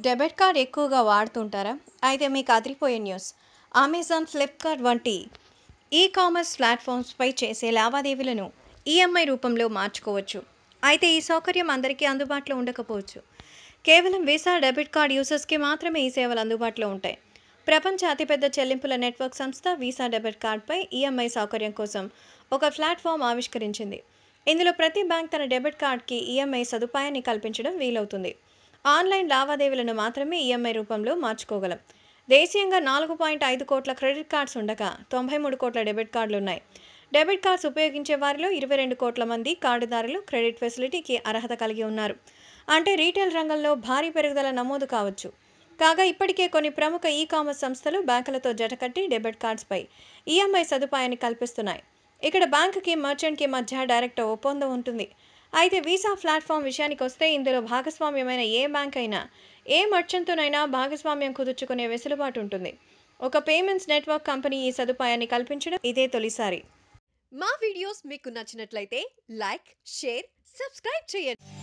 debit card ఎక్కువగా వాడుతుంటారా అయితే మీకు అదిరిపోయే న్యూస్ అమెజాన్ ఫ్లిప్కార్ట్ వంటి ఈ కామర్స్ ప్లాట్ఫామ్స్పై చేసే లావాదేవీలను ఈఎంఐ రూపంలో మార్చుకోవచ్చు అయితే ఈ సౌకర్యం అందరికీ అందుబాటులో ఉండకపోవచ్చు కేవలం వీసా డెబిట్ కార్డ్ యూజర్స్కి మాత్రమే ఈ సేవలు అందుబాటులో ఉంటాయి ప్రపంచ అతిపెద్ద చెల్లింపుల నెట్వర్క్ సంస్థ వీసా డెబిట్ కార్డ్పై ఈఎంఐ సౌకర్యం కోసం ఒక ప్లాట్ఫామ్ ఆవిష్కరించింది ఇందులో ప్రతి బ్యాంక్ తన డెబిట్ కార్డ్కి ఈఎంఐ సదుపాయాన్ని కల్పించడం వీలవుతుంది ఆన్లైన్ లావాదేవీలను మాత్రమే ఈఎంఐ రూపంలో మార్చుకోగలం దేశీయంగా నాలుగు పాయింట్ ఐదు కోట్ల క్రెడిట్ కార్డ్స్ ఉండగా తొంభై మూడు కోట్ల డెబిట్ కార్డులు ఉన్నాయి డెబిట్ కార్డ్స్ ఉపయోగించే వారిలో ఇరవై రెండు కోట్ల మంది కార్డుదారులు క్రెడిట్ ఫెసిలిటీకి అర్హత కలిగి ఉన్నారు అంటే రీటైల్ రంగంలో భారీ పెరుగుదల నమోదు కావచ్చు కాగా ఇప్పటికే కొన్ని ప్రముఖ ఈ కామర్స్ సంస్థలు బ్యాంకులతో జతకట్టి డెబిట్ కార్డ్స్పై ఈఎంఐ సదుపాయాన్ని కల్పిస్తున్నాయి ఇక్కడ బ్యాంకుకి మర్చెంట్కి మధ్య డైరెక్ట్ ఒప్పందం ఉంటుంది అయితే వీసా ప్లాట్ఫామ్ విషయానికి వస్తే ఇందులో భాగస్వామ్యమైన ఏ బ్యాంక్ అయినా ఏ మర్చెంట్తోనైనా భాగస్వామ్యం కుదుర్చుకునే వెసులుబాటు ఉంటుంది ఒక పేమెంట్స్ నెట్వర్క్ కంపెనీ ఈ సదుపాయాన్ని కల్పించడం ఇదే తొలిసారి మా వీడియోస్ మీకు నచ్చినట్లయితే లైక్ షేర్ సబ్స్క్రైబ్ చేయండి